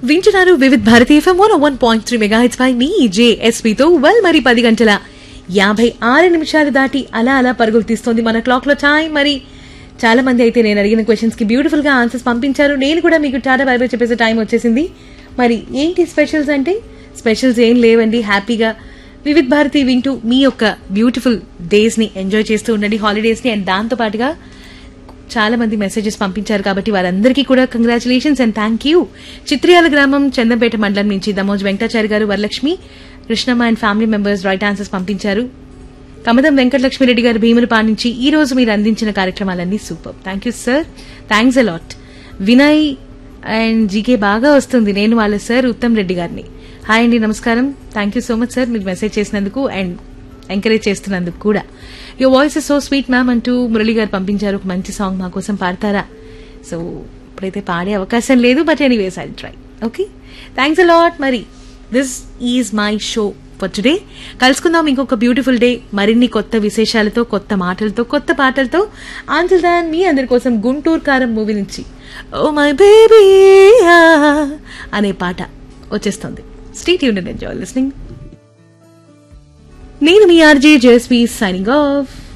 వింటున్నారు Vividh Bharati FM one one point three megahertz పై మీ జేఎస్పీతో వెల్ మరి పది గంటల యాభై ఆరు నిమిషాలు దాటి అలా అలా పరుగులు తీస్తోంది మన క్లాక్ లో టైం మరి చాలా మంది అయితే నేను అడిగిన క్వశ్చన్స్ కి బ్యూటిఫుల్ గా ఆన్సర్స్ పంపించారు నేను కూడా మీకు టాటా బై బై చెప్పేసే టైం వచ్చేసింది మరి ఏంటి స్పెషల్స్ అంటే స్పెషల్స్ ఏం లేవండి హ్యాపీగా వివిధ్ భారతి వింటూ మీ యొక్క బ్యూటిఫుల్ డేస్ ని ఎంజాయ్ చేస్తూ ఉండండి హాలిడేస్ ని అండ్ దాంతో పాటుగా చాలా మంది మెసేజెస్ పంపించారు కాబట్టి వారందరికీ కూడా congratulations and thank you Chitriyala గ్రామం చందంపేట మండలం నుంచి దమోజ్ వెంకటాచారి గారు Varalakshmi Krishnamma and family members right answers పంపించారు కమదం వెంకటలక్ష్మిరెడ్డి గారు భీములపాడు నుంచి ఈ రోజు మీరు అందించిన కార్యక్రమాలన్నీ super thank you sir thanks a lot Vinay and GK బాగా వస్తుంది నేను వాళ్ళ సార్ ఉత్తమ్ రెడ్డి గారిని హాయ్ అండి నమస్కారం thank you so much sir మీరు మెసేజ్ చేసినందుకు అండ్ ఎంకరేజ్ చేస్తున్నందుకు కూడా your voice is so sweet ma'am అంటూ మురళి గారు పంపించారు ఒక మంచి సాంగ్ మా కోసం పాడతారా సో ఇప్పుడైతే పాడే అవకాశం లేదు but anyways I try okay thanks a lot మరి this is my show for today కలుసుకుందాం ఇంకొక బ్యూటిఫుల్ డే మరిన్ని కొత్త విశేషాలతో కొత్త మాటలతో కొత్త పాటలతో ఆన్సర్ దాన్ మీ అందరి కోసం గుంటూరు కారం మూవీ నుంచి ఓ మై బేబీ అనే పాట వచ్చేస్తుంది స్టేట్ యూనిట్ ఎంజాయ్ లిస్నింగ్ నేను మీ ఆర్జే జేఎస్పీ సైనింగ్ ఆఫ్